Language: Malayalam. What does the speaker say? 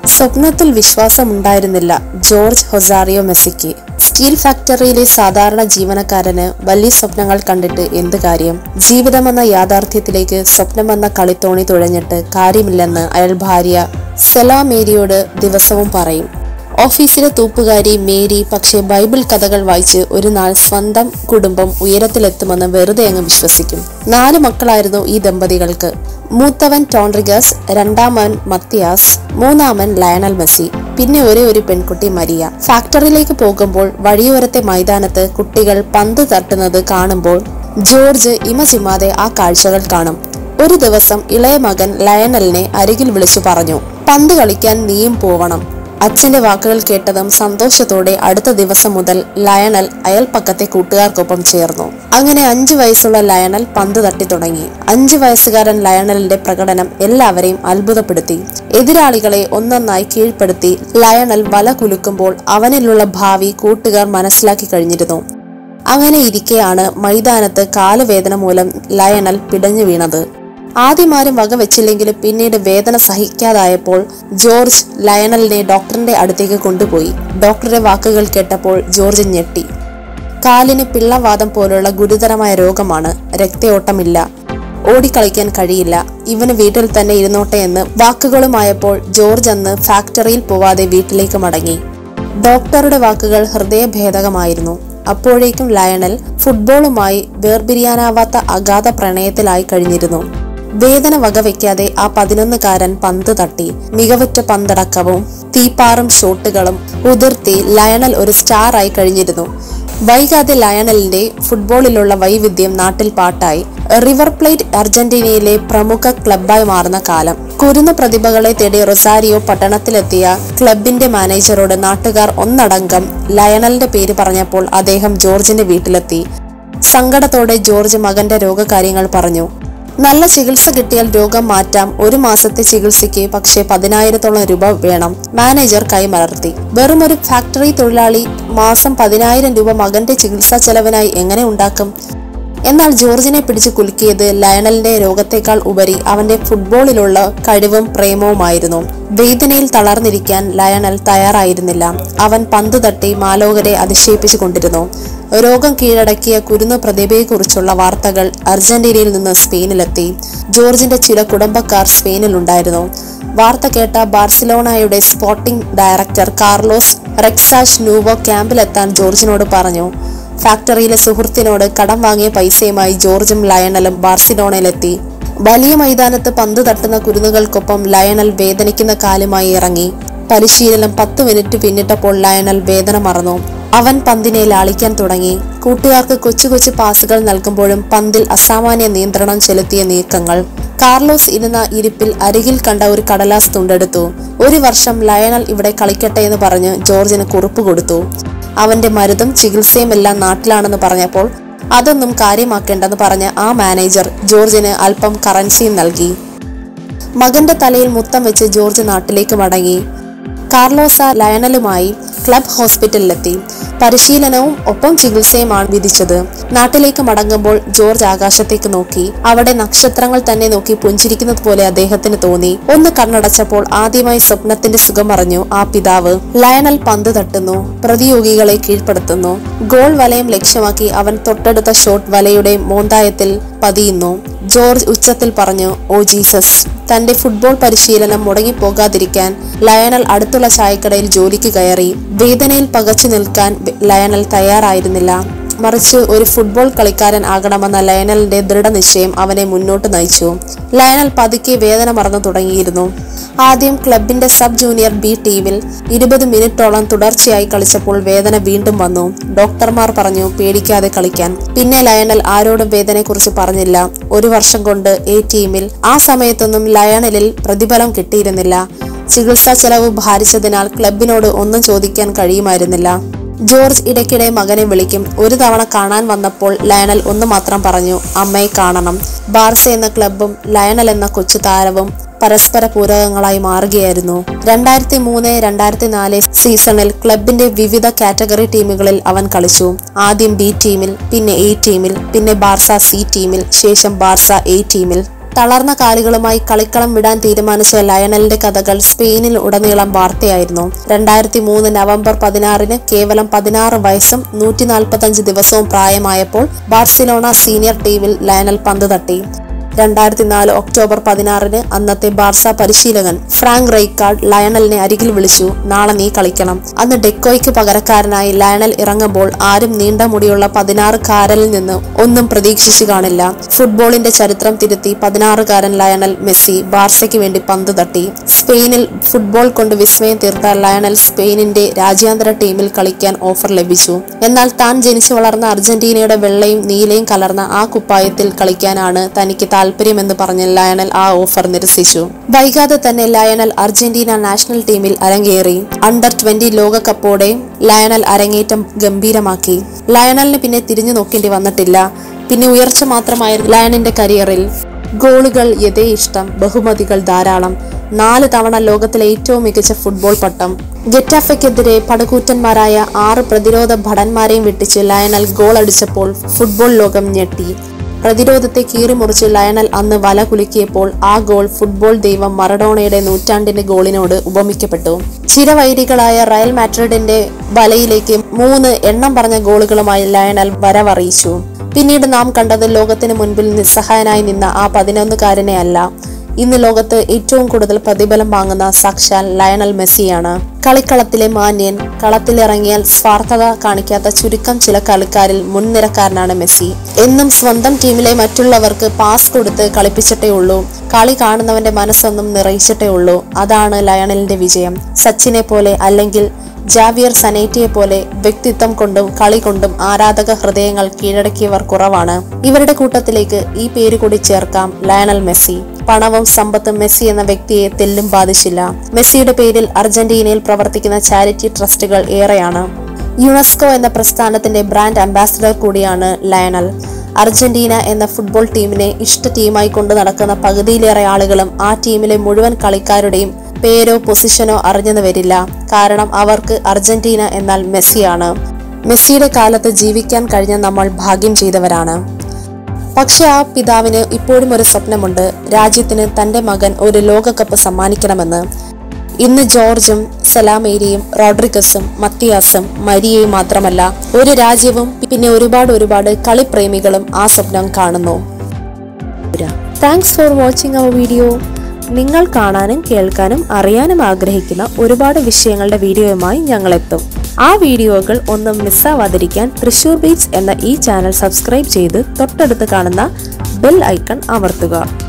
സ്വപ്നത്തിൽ വിശ്വാസമുണ്ടായിരുന്നില്ല ജോർജ് ഹൊസാറിയോ മെസ്സിക്ക് സ്റ്റീൽ ഫാക്ടറിയിലെ സാധാരണ ജീവനക്കാരന് വലിയ സ്വപ്നങ്ങൾ കണ്ടിട്ട് എന്ത് കാര്യം ജീവിതമെന്ന യാഥാർത്ഥ്യത്തിലേക്ക് സ്വപ്നമെന്ന കളിത്തോണി തുഴഞ്ഞിട്ട് കാര്യമില്ലെന്ന് അയാൾ ഭാര്യ സെലാ മേരിയോട് ദിവസവും പറയും ഓഫീസിലെ തൂപ്പുകാരി മേരി പക്ഷേ ബൈബിൾ കഥകൾ വായിച്ച് ഒരു നാൾ സ്വന്തം കുടുംബം ഉയരത്തിലെത്തുമെന്ന് വെറുതെ അങ്ങ് വിശ്വസിക്കും നാല് മക്കളായിരുന്നു ഈ ദമ്പതികൾക്ക് മൂത്തവൻ ടോൺറിഗസ് രണ്ടാമൻ മത്തിയാസ് മൂന്നാമൻ ലയണൽ മെസ്സി പിന്നെ ഒരേ ഒരു പെൺകുട്ടി മരിയ ഫാക്ടറിയിലേക്ക് പോകുമ്പോൾ വഴിയോരത്തെ മൈതാനത്ത് കുട്ടികൾ പന്ത് തട്ടുന്നത് കാണുമ്പോൾ ജോർജ് ഇമചിമാതെ ആ കാഴ്ചകൾ കാണും ഒരു ദിവസം ഇളയ മകൻ ലയണലിനെ അരികിൽ വിളിച്ചു പറഞ്ഞു പന്ത് കളിക്കാൻ നീയും പോവണം അച്ഛന്റെ വാക്കുകൾ കേട്ടതും സന്തോഷത്തോടെ അടുത്ത ദിവസം മുതൽ ലയണൽ അയൽപ്പക്കത്തെ കൂട്ടുകാർക്കൊപ്പം ചേർന്നു അങ്ങനെ അഞ്ചു വയസ്സുള്ള ലയണൽ പന്ത് തട്ടി തുടങ്ങി അഞ്ചു വയസ്സുകാരൻ ലയണലിന്റെ പ്രകടനം എല്ലാവരെയും അത്ഭുതപ്പെടുത്തി എതിരാളികളെ ഒന്നൊന്നായി കീഴ്പ്പെടുത്തി ലയണൽ വല കുലുക്കുമ്പോൾ അവനിലുള്ള ഭാവി കൂട്ടുകാർ മനസ്സിലാക്കി കഴിഞ്ഞിരുന്നു അങ്ങനെ ഇരിക്കെയാണ് മൈതാനത്ത് കാലുവേദന മൂലം ലയണൽ പിടഞ്ഞു വീണത് ആദ്യമാരും വകവെച്ചില്ലെങ്കിലും പിന്നീട് വേദന സഹിക്കാതായപ്പോൾ ജോർജ് ലയണലിനെ ഡോക്ടറിന്റെ അടുത്തേക്ക് കൊണ്ടുപോയി ഡോക്ടറുടെ വാക്കുകൾ കേട്ടപ്പോൾ ജോർജ് ഞെട്ടി കാലിന് പിള്ളവാദം പോലുള്ള ഗുരുതരമായ രോഗമാണ് രക്തയോട്ടമില്ല ഓടിക്കളിക്കാൻ കഴിയില്ല ഇവന് വീട്ടിൽ തന്നെ ഇരുന്നോട്ടെ എന്ന് വാക്കുകളുമായപ്പോൾ ജോർജ് അന്ന് ഫാക്ടറിയിൽ പോവാതെ വീട്ടിലേക്ക് മടങ്ങി ഡോക്ടറുടെ വാക്കുകൾ ഹൃദയഭേദകമായിരുന്നു അപ്പോഴേക്കും ലയണൽ ഫുട്ബോളുമായി വേർപിരിയാനാവാത്ത അഗാധ പ്രണയത്തിലായി കഴിഞ്ഞിരുന്നു വേദന വകവെക്കാതെ ആ പതിനൊന്നുകാരൻ പന്ത് തട്ടി മികവുറ്റ പന്തടക്കവും തീപ്പാറും ഷോട്ടുകളും ഉതിർത്തി ലയണൽ ഒരു സ്റ്റാർ ആയി കഴിഞ്ഞിരുന്നു വൈകാതെ ലയണലിന്റെ ഫുട്ബോളിലുള്ള വൈവിധ്യം നാട്ടിൽ പാട്ടായി റിവർ പ്ലേറ്റ് അർജന്റീനയിലെ പ്രമുഖ ക്ലബായി മാറുന്ന കാലം കുരുന്ന പ്രതിഭകളെ തേടി റൊസാരിയോ പട്ടണത്തിലെത്തിയ ക്ലബിന്റെ മാനേജറോട് നാട്ടുകാർ ഒന്നടങ്കം ലയണലിന്റെ പേര് പറഞ്ഞപ്പോൾ അദ്ദേഹം ജോർജിന്റെ വീട്ടിലെത്തി സങ്കടത്തോടെ ജോർജ് മകന്റെ രോഗകാര്യങ്ങൾ പറഞ്ഞു നല്ല ചികിത്സ കിട്ടിയാൽ രോഗം മാറ്റാം ഒരു മാസത്തെ ചികിത്സയ്ക്ക് പക്ഷേ പതിനായിരത്തോളം രൂപ വേണം മാനേജർ കൈമലർത്തി വെറും ഒരു ഫാക്ടറി തൊഴിലാളി മാസം പതിനായിരം രൂപ മകന്റെ ചികിത്സാ ചെലവിനായി എങ്ങനെ ഉണ്ടാക്കും എന്നാൽ ജോർജിനെ പിടിച്ചു കുലുക്കിയത് ലയണലിന്റെ രോഗത്തെക്കാൾ ഉപരി അവന്റെ ഫുട്ബോളിലുള്ള കഴിവും പ്രേമവുമായിരുന്നു വേദനയിൽ തളർന്നിരിക്കാൻ ലയണൽ തയ്യാറായിരുന്നില്ല അവൻ പന്ത് തട്ടി മാലോകരെ അതിശയിപ്പിച്ചു കൊണ്ടിരുന്നു രോഗം കീഴടക്കിയ കുരുന്നു പ്രതിഭയെക്കുറിച്ചുള്ള വാർത്തകൾ അർജന്റീനയിൽ നിന്ന് സ്പെയിനിലെത്തി ജോർജിന്റെ ചില കുടുംബക്കാർ സ്പെയിനിലുണ്ടായിരുന്നു വാർത്ത കേട്ട ബാർസിലോണയുടെ sporting director Carlos Rexach Nou ക്യാമ്പിലെത്താൻ ജോർജിനോട് പറഞ്ഞു ഫാക്ടറിയിലെ സുഹൃത്തിനോട് കടം വാങ്ങിയ പൈസയുമായി ജോർജും ലയണലും ബാർസിലോണയിലെത്തി വലിയ മൈതാനത്ത് പന്ത് തട്ടുന്ന കുരുന്നുകൾക്കൊപ്പം ലയണൽ വേദനിക്കുന്ന കാലുമായി ഇറങ്ങി പരിശീലനം പത്ത് മിനിറ്റ് പിന്നിട്ടപ്പോൾ ലയണൽ വേദന മറന്നു അവൻ പന്തിനെ ലാളിക്കാൻ തുടങ്ങി കൂട്ടുകാർക്ക് കൊച്ചു കൊച്ചു പാസുകൾ നൽകുമ്പോഴും പന്തിൽ അസാമാന്യ നിയന്ത്രണം ചെലുത്തിയ നീക്കങ്ങൾ കാർലോസ് ഇരുന്ന ഇരിപ്പിൽ അരികിൽ കണ്ട ഒരു കടലാസ് തുണ്ടെടുത്തു ഒരു വർഷം ലയണൽ ഇവിടെ കളിക്കട്ടെ എന്ന് പറഞ്ഞ് ജോർജിന് കുറിപ്പ് കൊടുത്തു അവന്റെ മരുന്നും ചികിത്സയും എല്ലാം നാട്ടിലാണെന്ന് പറഞ്ഞപ്പോൾ അതൊന്നും കാര്യമാക്കേണ്ടെന്ന് പറഞ്ഞ ആ മാനേജർ ജോർജിന് അല്പം കറൻസിയും നൽകി മകന്റെ തലയിൽ മുത്തം വെച്ച് ജോർജ് നാട്ടിലേക്ക് മടങ്ങി കാർലോസ ലയണലുമായി ക്ലബ് ഹോസ്പിറ്റലിലെത്തി പരിശീലനവും ഒപ്പം ചികിത്സയുമാണ് വിധിച്ചത് നാട്ടിലേക്ക് മടങ്ങുമ്പോൾ ജോർജ് ആകാശത്തേക്ക് നോക്കി അവിടെ നക്ഷത്രങ്ങൾ തന്നെ നോക്കി പുഞ്ചിരിക്കുന്നത് പോലെ അദ്ദേഹത്തിന് തോന്നി ഒന്ന് കണ്ണടച്ചപ്പോൾ ആദ്യമായി സ്വപ്നത്തിന്റെ സുഖം അറിഞ്ഞു ആ പിതാവ് ലയണൽ പന്ത് തട്ടുന്നു പ്രതിയോഗികളെ കീഴ്പ്പെടുത്തുന്നു ഗോൾ വലയം ലക്ഷ്യമാക്കി അവൻ തൊട്ടടുത്ത ഷോട്ട് വലയുടെ മോന്തായത്തിൽ പതിയുന്നു ജോർജ് ഉച്ചത്തിൽ പറഞ്ഞു ഓ ജീസസ് തന്റെ ഫുട്ബോൾ പരിശീലനം മുടങ്ങിപ്പോകാതിരിക്കാൻ ലയണൽ അടുത്തുള്ള ചായക്കടയിൽ ജോലിക്ക് കയറി വേദനയിൽ പകച്ചു നിൽക്കാൻ ലയണൽ തയ്യാറായിരുന്നില്ല മറിച്ച് ഒരു ഫുട്ബോൾ കളിക്കാരൻ ആകണമെന്ന ലയണലിന്റെ ദൃഢനിശ്ചയം അവനെ മുന്നോട്ട് നയിച്ചു ലയണൽ പതുക്കെ വേദന മറന്നു തുടങ്ങിയിരുന്നു ആദ്യം ക്ലബിന്റെ സബ് ജൂനിയർ ബി ടീമിൽ ഇരുപത് മിനിറ്റോളം തുടർച്ചയായി കളിച്ചപ്പോൾ വേദന വീണ്ടും വന്നു ഡോക്ടർമാർ പറഞ്ഞു പേടിക്കാതെ കളിക്കാൻ പിന്നെ ലയണൽ ആരോടും വേദനയെക്കുറിച്ച് പറഞ്ഞില്ല ഒരു വർഷം കൊണ്ട് എ ടീമിൽ ആ സമയത്തൊന്നും ലയണലിൽ പ്രതിഫലം കിട്ടിയിരുന്നില്ല ചികിത്സാ ചെലവ് ഭാരിച്ചതിനാൽ ക്ലബിനോട് ഒന്നും ചോദിക്കാൻ കഴിയുമായിരുന്നില്ല ജോർജ് ഇടയ്ക്കിടെ മകനെ വിളിക്കും ഒരു തവണ കാണാൻ വന്നപ്പോൾ ലയണൽ ഒന്ന് മാത്രം പറഞ്ഞു അമ്മയെ കാണണം ബാർസ എന്ന ക്ലബും ലയണൽ എന്ന കൊച്ചു താരവും പരസ്പര പൂരകങ്ങളായി മാറുകയായിരുന്നു രണ്ടായിരത്തി മൂന്ന് രണ്ടായിരത്തി നാല് സീസണിൽ ക്ലബിന്റെ വിവിധ കാറ്റഗറി ടീമുകളിൽ അവൻ കളിച്ചു ആദ്യം ബി ടീമിൽ പിന്നെ എ ടീമിൽ പിന്നെ ബാർസ സി ടീമിൽ ശേഷം ബാർസ എ ടീമിൽ തളർന്ന കാലുകളുമായി കളിക്കളം വിടാൻ തീരുമാനിച്ച ലയണലിന്റെ കഥകൾ സ്പെയിനിൽ ഉടനീളം വാർത്തയായിരുന്നു രണ്ടായിരത്തി മൂന്ന് നവംബർ പതിനാറിന് കേവലം പതിനാറ് വയസ്സും നൂറ്റി നാൽപ്പത്തഞ്ച് ദിവസവും പ്രായമായപ്പോൾ ബാർസിലോണ സീനിയർ ടീമിൽ ലയണൽ പന്ത് തട്ടി രണ്ടായിരത്തി നാല് ഒക്ടോബർ പതിനാറിന് അന്നത്തെ ബാർസ പരിശീലകൻ ഫ്രാങ്ക് റൈക്കാർഡ് ലയണലിനെ അരികിൽ വിളിച്ചു നാളെ നീ കളിക്കണം അന്ന് ഡെക്കോയ്ക്ക് പകരക്കാരനായി ലയണൽ ഇറങ്ങുമ്പോൾ ആരും നീണ്ട മുടിയുള്ള പതിനാറുകാരനിൽ നിന്ന് ഒന്നും പ്രതീക്ഷിച്ചു കാണില്ല ഫുട്ബോളിന്റെ ചരിത്രം തിരുത്തി പതിനാറുകാരൻ ലയണൽ മെസ്സി ബാർസയ്ക്ക് വേണ്ടി പന്ത് തട്ടി സ്പെയിനിൽ ഫുട്ബോൾ കൊണ്ട് വിസ്മയം തീർത്ത ലയണൽ സ്പെയിനിന്റെ രാജ്യാന്തര ടീമിൽ കളിക്കാൻ ഓഫർ ലഭിച്ചു എന്നാൽ താൻ ജനിച്ചു വളർന്ന അർജന്റീനയുടെ വെള്ളയും നീലയും കലർന്ന ആ കുപ്പായത്തിൽ കളിക്കാനാണ് തനിക്ക് താല്പര്യമെന്ന് പറഞ്ഞ് ലയണൽ ആ ഓഫർ നിരസിച്ചു വൈകാതെ തന്നെ ലയണൽ അർജന്റീന നാഷണൽ ടീമിൽ അരങ്ങേറി അണ്ടർ ട്വന്റി ലോകകപ്പോടെ ലയണൽ അരങ്ങേറ്റം ഗംഭീരമാക്കി ലയണലിന് പിന്നെ തിരിഞ്ഞു നോക്കേണ്ടി വന്നിട്ടില്ല പിന്നെ ഉയർച്ച മാത്രമായിരുന്നു ലയണിന്റെ കരിയറിൽ ഗോളുകൾ യഥേഷ്ടം ബഹുമതികൾ ധാരാളം നാല് തവണ ലോകത്തിലെ ഏറ്റവും മികച്ച ഫുട്ബോൾ പട്ടം ഗെറ്റാഫയ്ക്കെതിരെ പടകൂറ്റന്മാരായ ആറ് പ്രതിരോധ ഭടന്മാരെയും വെട്ടിച്ച് ലയണൽ ഗോൾ അടിച്ചപ്പോൾ ഫുട്ബോൾ ലോകം ഞെട്ടി പ്രതിരോധത്തെ കീറിമുറിച്ച് ലയണൽ അന്ന് വല കുലുക്കിയപ്പോൾ ആ ഗോൾ ഫുട്ബോൾ ദൈവം മറഡോണയുടെ നൂറ്റാണ്ടിന്റെ ഗോളിനോട് ഉപമിക്കപ്പെട്ടു ചിരവൈരികളായ റയൽ മാഡ്രിഡിന്റെ വലയിലേക്ക് മൂന്ന് എണ്ണം പറഞ്ഞ ഗോളുകളുമായി ലയണൽ വരവറിയിച്ചു പിന്നീട് നാം കണ്ടത് ലോകത്തിന് മുൻപിൽ നിസ്സഹായനായി നിന്ന ആ പതിനൊന്നുകാരനെ അല്ല ഇന്ന് ലോകത്ത് ഏറ്റവും കൂടുതൽ പ്രതിഫലം വാങ്ങുന്ന സാക്ഷാൽ ലയണൽ മെസ്സിയാണ് കളിക്കളത്തിലെ മാന്യൻ കളത്തിലിറങ്ങിയാൽ സ്വാർത്ഥത കാണിക്കാത്ത ചുരുക്കം ചില കളിക്കാരിൽ മുൻനിരക്കാരനാണ് മെസ്സി എന്നും സ്വന്തം ടീമിലെ മറ്റുള്ളവർക്ക് പാസ് കൊടുത്ത് കളിപ്പിച്ചിട്ടേ ഉള്ളൂ കളി കാണുന്നവന്റെ മനസ്സൊന്നും നിറയിച്ചിട്ടേ ഉള്ളൂ അതാണ് ലയണലിന്റെ വിജയം സച്ചിനെ പോലെ അല്ലെങ്കിൽ ജാവിയർ സനേറ്റിയെ പോലെ വ്യക്തിത്വം കൊണ്ടും കളി കൊണ്ടും ആരാധക ഹൃദയങ്ങൾ കീഴടക്കിയവർ കുറവാണ് ഇവരുടെ കൂട്ടത്തിലേക്ക് ഈ പേര് കൂടി ചേർക്കാം ലയണൽ മെസ്സി പണവും സമ്പത്തും മെസ്സി എന്ന വ്യക്തിയെ തെല്ലും ബാധിച്ചില്ല മെസ്സിയുടെ പേരിൽ അർജന്റീനയിൽ പ്രവർത്തിക്കുന്ന ചാരിറ്റി ട്രസ്റ്റുകൾ ഏറെയാണ് യുനെസ്കോ എന്ന പ്രസ്ഥാനത്തിന്റെ ബ്രാൻഡ് അംബാസിഡർ കൂടിയാണ് ലയണൽ അർജന്റീന എന്ന ഫുട്ബോൾ ടീമിനെ ഇഷ്ട ടീമായി കൊണ്ടു നടക്കുന്ന പകുതിയിലേറെ ആളുകളും ആ ടീമിലെ മുഴുവൻ കളിക്കാരുടെയും പേരോ പൊസിഷനോ അറിഞ്ഞെന്ന് വരില്ല കാരണം അവർക്ക് അർജന്റീന എന്നാൽ മെസ്സിയാണ് മെസ്സിയുടെ കാലത്ത് ജീവിക്കാൻ കഴിഞ്ഞ നമ്മൾ ഭാഗ്യം ചെയ്തവരാണ് പക്ഷെ ആ പിതാവിന് ഇപ്പോഴും ഒരു സ്വപ്നമുണ്ട് രാജ്യത്തിന് തന്റെ മകൻ ഒരു ലോകകപ്പ് സമ്മാനിക്കണമെന്ന് ഇന്ന് ജോർജും സലാമേരിയും റോഡ്രിഗസും മത്തിയാസും മരിയയും മാത്രമല്ല ഒരു രാജ്യവും പിന്നെ ഒരുപാട് ഒരുപാട് കളിപ്രേമികളും ആ സ്വപ്നം കാണുന്നു താങ്ക്സ് ഫോർ വാച്ചിങ് അവർ വീഡിയോ നിങ്ങൾ കാണാനും കേൾക്കാനും അറിയാനും ആഗ്രഹിക്കുന്ന ഒരുപാട് വിഷയങ്ങളുടെ വീഡിയോയുമായി ഞങ്ങളെത്തും ആ വീഡിയോകൾ ഒന്നും മിസ്സാവാതിരിക്കാൻ തൃശൂർ ബീച്ച് എന്ന ഈ ചാനൽ സബ്സ്ക്രൈബ് ചെയ്ത് തൊട്ടടുത്ത് കാണുന്ന ബെൽ ഐക്കൺ അമർത്തുക